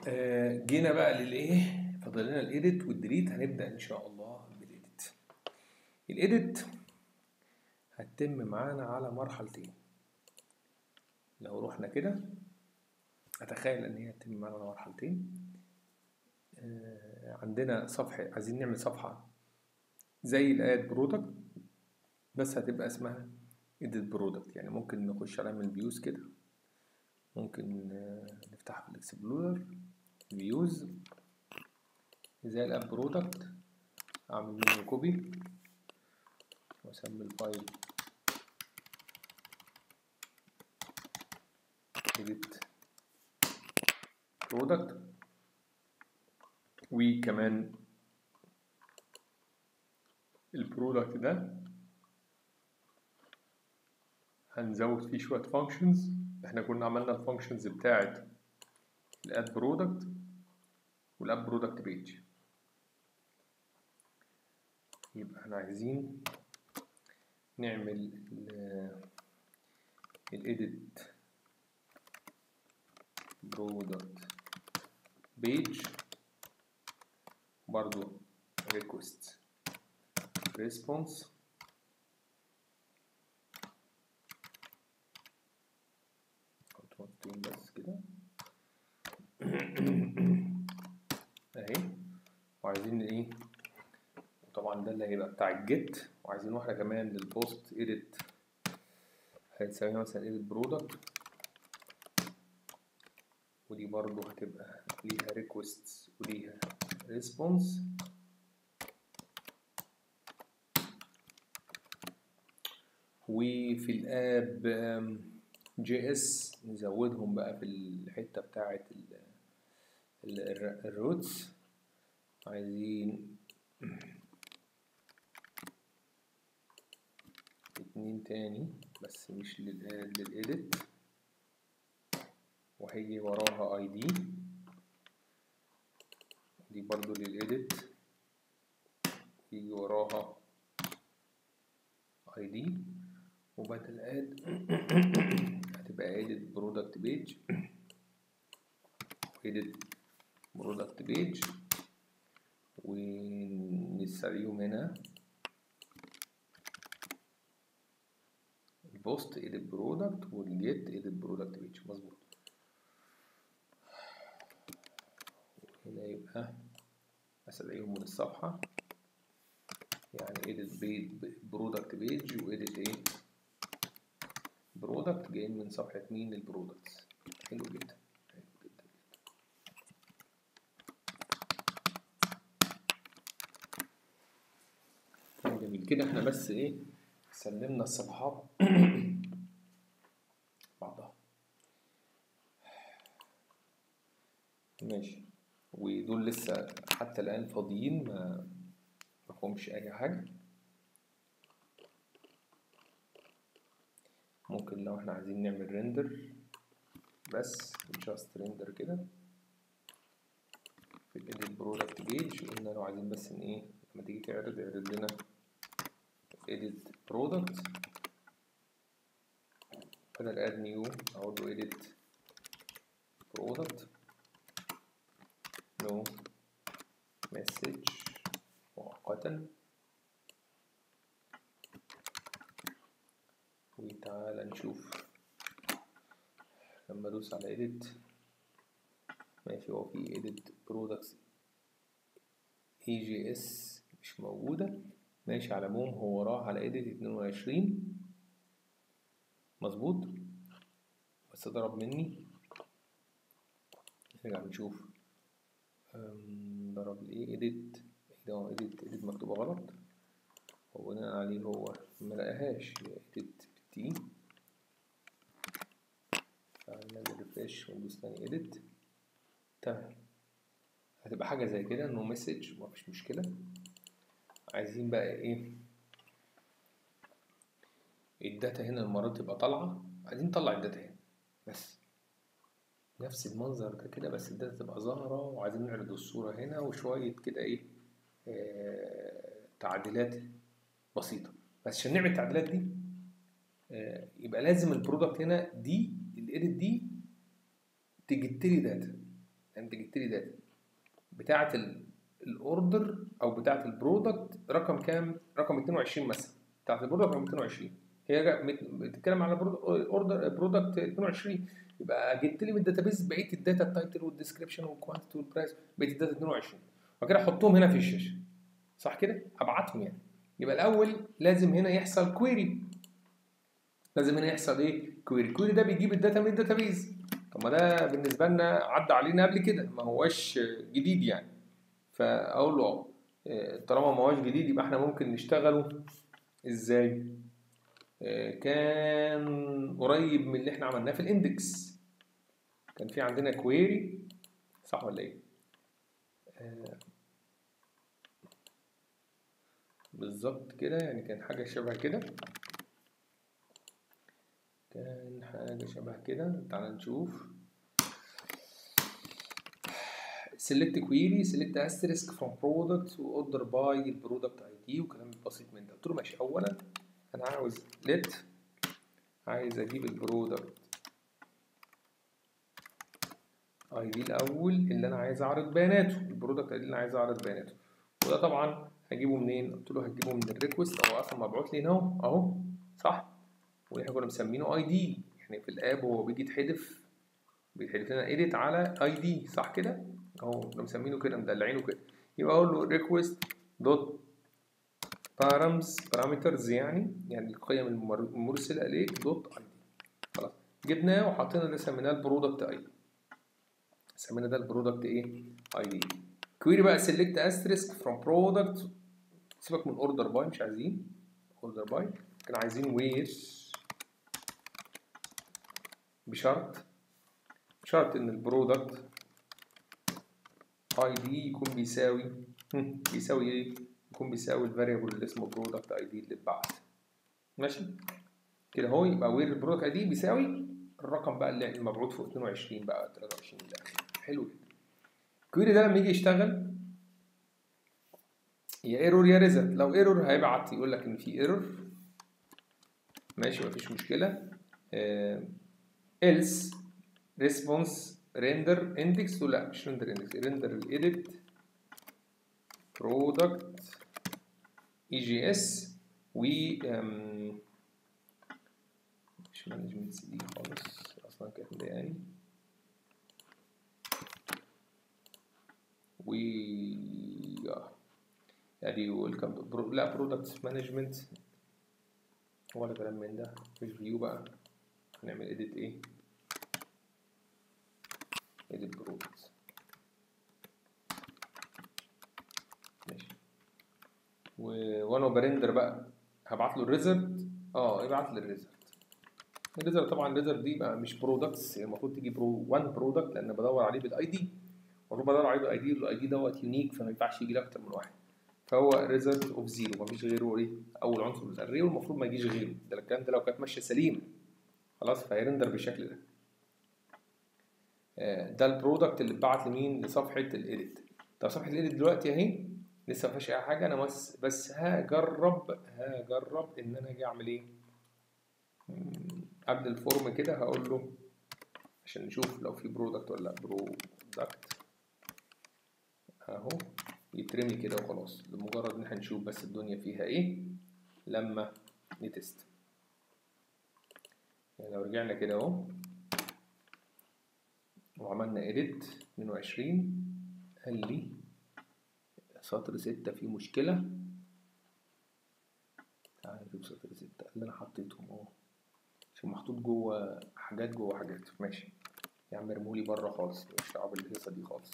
آه، جينا بقى للايه فاضل لنا الايديت والديليت هنبدا ان شاء الله بالايديت الايديت هتتم معانا على مرحلتين لو رحنا كده اتخيل ان هي هتتم معانا على مرحلتين آه، عندنا صفحه عايزين نعمل صفحه زي الاد برودكت بس هتبقى اسمها ايديت برودكت يعني ممكن نخش عليها من الفيوز كده ممكن آه، نفتحها في الاكسبلورر فيوز زي الاب برودكت اعمل منه كوبي واسمي الفايل edit برودكت وكمان البرودكت ده هنزود فيه شوية functions احنا كنا عملنا الفانكشنز بتاعت الاد برودكت والاب برودكت بيج يبقى احنا عايزين نعمل الايديت برودكت بيج برضو ريكوست ريسبونس كنترول بس كده اهي وعايزين ايه طبعا ده اللي هيبقى بتاع الجيت وعايزين واحده كمان للبوست ايديت هنسميها مثلا ايديت برودكت ودي برضو هتبقى ليها ريكوست وليها ريسبونس وفي الاب جي اس نزودهم بقى في الحته بتاعه الروتس عايزين اتنين تاني بس مش للإيديت وهيجي وراها اي دي دي برضو للإيديت يجي وراها اي دي وبدل اد هتبقى edit product page edit product page ونسريهم هنا البوست edit product والجيت edit product page مظبوط هنا يبقى أسرعيهم من الصفحة يعني edit product page و edit ايه برودكت جايين من صفحة مين البرودكتس حلو جدا حلو جدا جدا جميل كده احنا بس ايه سلمنا الصفحات بعضها ماشي ودول لسه حتى الآن فاضيين ما مفهومش أي حاجة ممكن لو احنا عايزين نعمل ريندر بس جاست ريندر كده في الايديت برودكت بيج قلنا لو عايزين بس ان ايه لما تيجي تعرض اعرض لنا ايديت برودكت بدل اد نيو اقول له ايديت برودكت نو مسج مؤقتا وتعالى نشوف لما ادوس على edit ماشي هو في edit products EGS مش موجودة ماشي على العموم هو راح على edit اتنين وعشرين مظبوط بس ضرب مني نرجع نشوف ضرب لي edit ده هو edit edit مكتوبة غلط وبناء عليه هو ملقاهاش edit تي فنعمل ريفريش وندوس تاني edit تمام هتبقى حاجة زي كده انه مسج مفيش مشكلة عايزين بقى ايه الداتا هنا المرة تبقى طالعة عايزين نطلع الداتا هنا بس نفس المنظر ده كده بس الداتا تبقى ظاهرة وعايزين نعرض الصورة هنا وشوية كده ايه آه تعديلات بسيطة بس عشان نعمل التعديلات دي آه يبقى لازم البرودكت هنا دي الايديت دي تجيب لي داتا انت جبت لي داتا بتاعه الاوردر او بتاعه البرودكت رقم كام رقم 22 مثلا بتاعه البرودكت رقم 22 هي جا- مت- بتتكلم على اوردر برودكت 22 يبقى جبت لي من الداتابيز بقيه الداتا التايتل والديسكربشن والكوانتيتي والبرايس بقيه الداتا 22 وبعد كده احطهم هنا في الشاشه صح كده ابعتهم يعني يبقى الاول لازم هنا يحصل كويري لازم هنا يحصل ايه كويري الكويري ده بيجيب الداتا من الداتابيز طب ما ده بالنسبه لنا عدى علينا قبل كده ما هواش جديد يعني فاقول له اه آه، طالما ما هواش جديد يبقى احنا ممكن نشتغله ازاي آه، كان قريب من اللي احنا عملناه في الاندكس كان في عندنا كويري صح ولا ايه آه، بالظبط كده يعني كان حاجة شبه كده كان حاجة شبه كده تعال نشوف select query select asterisk from product order by البرودكت اي دي وكلام بسيط من ده قلت له ماشي اولا انا عاوز let عايز اجيب البرودكت اي دي الاول اللي انا عايز اعرض بياناته البرودكت اي دي اللي انا عايز اعرض بياناته وده طبعا هجيبه منين قلت له هجيبه من الريكوست او اصلا مبعوت لي هنا اهو اهو صح واحنا كنا مسمينه اي دي يعني في الاب هو بيجي يتحدف بيتحدف لنا ايديت على اي دي صح كده اهو كنا مسمينه كده مدلعينه كده يبقى اقول له ريكوست دوت بارامز بارامترز يعني يعني القيم المر- المرسله اليك دوت اي دي خلاص جبناه وحطينا اللي سميناه البرودكت اي دي سمينا ده البرودكت ايه اي دي كويري بقى سيلكت استريسك فروم برودكت سيبك من اوردر باي مش عايزين اوردر باي كان عايزين وير بشرط شرط ان البرودكت اي دي يكون بيساوي هم، بيساوي ايه يكون بيساوي الفاريبل اللي اسمه برودكت اي دي اللي اتبعت ماشي كده اهو يبقى وير البرودكت اي دي بيساوي الرقم بقى اللي المبعوث فوق 22 بقى 23 الى اخره حلو جدا الكويري ده لما يجي يشتغل يا ايرور يا ريزلت لو ايرور هيبعت يقول لك ان في ايرور ماشي مفيش مشكله else response render index لا مش render index render الايديت product egs و أم، مش مانجمنت سي دي خالص اصلا كانت مضايقاني و آه. ادي ويلكم برو... لا برودكت مانجمنت ولا كلام من ده مش فيو بقى هنعمل اديت ايه اديت برودكت ماشي و... وانا برندر بقى هبعت له الريزلت اه ابعت لي الريزلت الريزلت طبعا الريزلت دي بقى مش برودكتس هي المفروض تيجي برو 1 برودكت لان بدور عليه بالاي دي المفروض بدور عليه بالاي دي الاي دي دوت يونيك فما ينفعش يجي لي اكتر من واحد فهو ريزلت اوف زيرو مفيش غيره ايه اول عنصر الاري والمفروض ما يجيش غيره ده الكلام ده لو كانت ماشيه سليمه خلاص فهيرندر بالشكل ده آه، ده البرودكت اللي اتبعت لمين لصفحه الايديت طب صفحه الايديت دلوقتي اهي لسه ما فيهاش اي حاجه انا بس بس هجرب هجرب ان انا اجي اعمل ايه مم، قبل الفورم كده هقول له عشان نشوف لو في برودكت ولا لا برودكت اهو يترمي كده وخلاص لمجرد ان احنا نشوف بس الدنيا فيها ايه لما نتست يعني لو رجعنا كده اهو وعملنا edit 22 قال لي سطر ستة فيه مشكلة تعال نشوف سطر ستة اللي انا حطيتهم اهو عشان محطوط جوه حاجات جوه حاجات ماشي يا عم ارمولي بره خالص مش دعوة بالهيصة دي خالص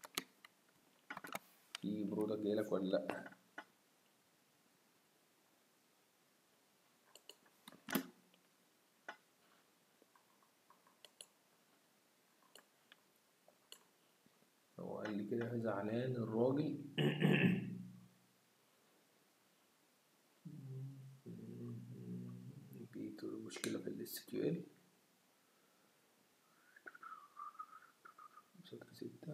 في برودكت جايلك ولا لأ هو قال لي كده زعلان الراجل في مشكلة في ال SQL سطر ستة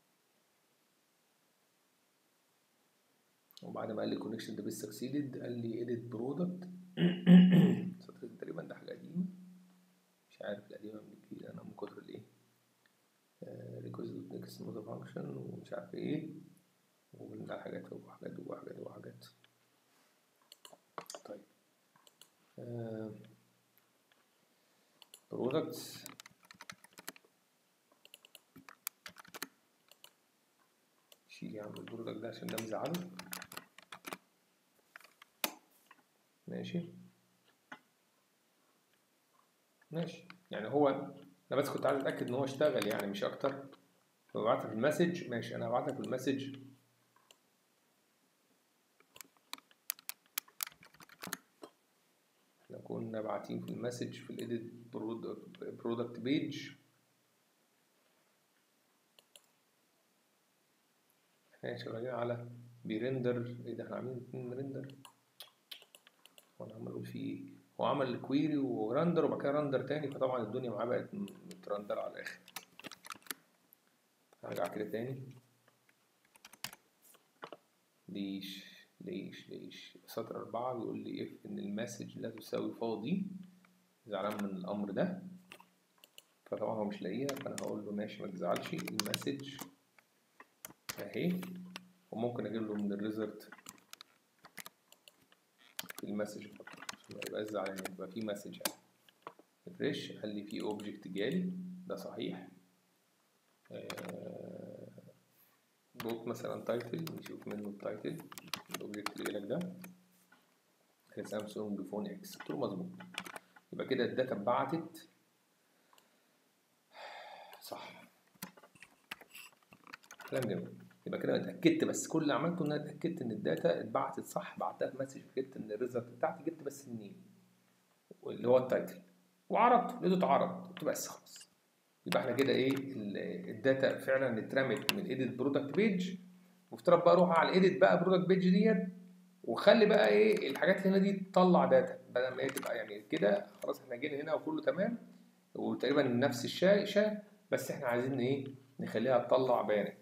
وبعد ما قال لي connection the best succeeded قال لي edit product سطر ستة تقريبا ده حاجة قديمة مش عارف القديمة من الجديدة أنا من كتر الإيه ريكوست next مش عارف ايه وقلنا حاجات وحاجات وحاجات وحاجات طيب برودكتس شيل يا عم البرودكت ده عشان ده مزعله ماشي ماشي يعني هو انا بس كنت عايز اتاكد ان هو اشتغل يعني مش اكتر ببعت في المسج ماشي انا هبعت لك في المسج احنا كنا باعتين في المسج في الايديت برودكت بيج احنا شغالين على بيرندر ايه ده احنا عاملين اتنين ريندر وانا عمال اقول فيه ايه هو عمل كويري ورندر وبعد كده رندر تاني فطبعا الدنيا معاه بقت مترندر على الاخر هرجع كده تاني ليش ليش ليش سطر أربعة بيقول لي if إن المسج لا تساوي فاضي زعلان من الأمر ده فطبعا هو مش لاقيها فأنا هقول له ماشي ما تزعلش المسج أهي وممكن أجيب له من الريزلت في المسج فقط عشان ما يبقاش زعلان يبقى في مسج يعني ريفريش قال لي في اوبجكت جالي ده صحيح دوت مثلا تايتل نشوف منه التايتل الاوبجكت اللي جالك ده سامسونج فون اكس قلت له مظبوط يبقى كده الداتا اتبعتت صح كلام جميل يبقى كده اتاكدت بس كل اللي عملته ان انا اتاكدت ان الداتا اتبعتت صح بعتها في مسج جبت ان الريزلت بتاعتي جبت بس النيم اللي هو التايتل وعرضته لقيته اتعرض قلت بس خلاص يبقى احنا كده ايه الداتا فعلا اترمت من ايديت برودكت بيج وافترض بقى اروح على الايديت بقى برودكت بيج ديت وخلي بقى ايه الحاجات اللي هنا دي تطلع داتا بدل ما هي تبقى يعني كده خلاص احنا جينا هنا وكله تمام وتقريبا نفس الشاشه بس احنا عايزين ايه نخليها تطلع بيانات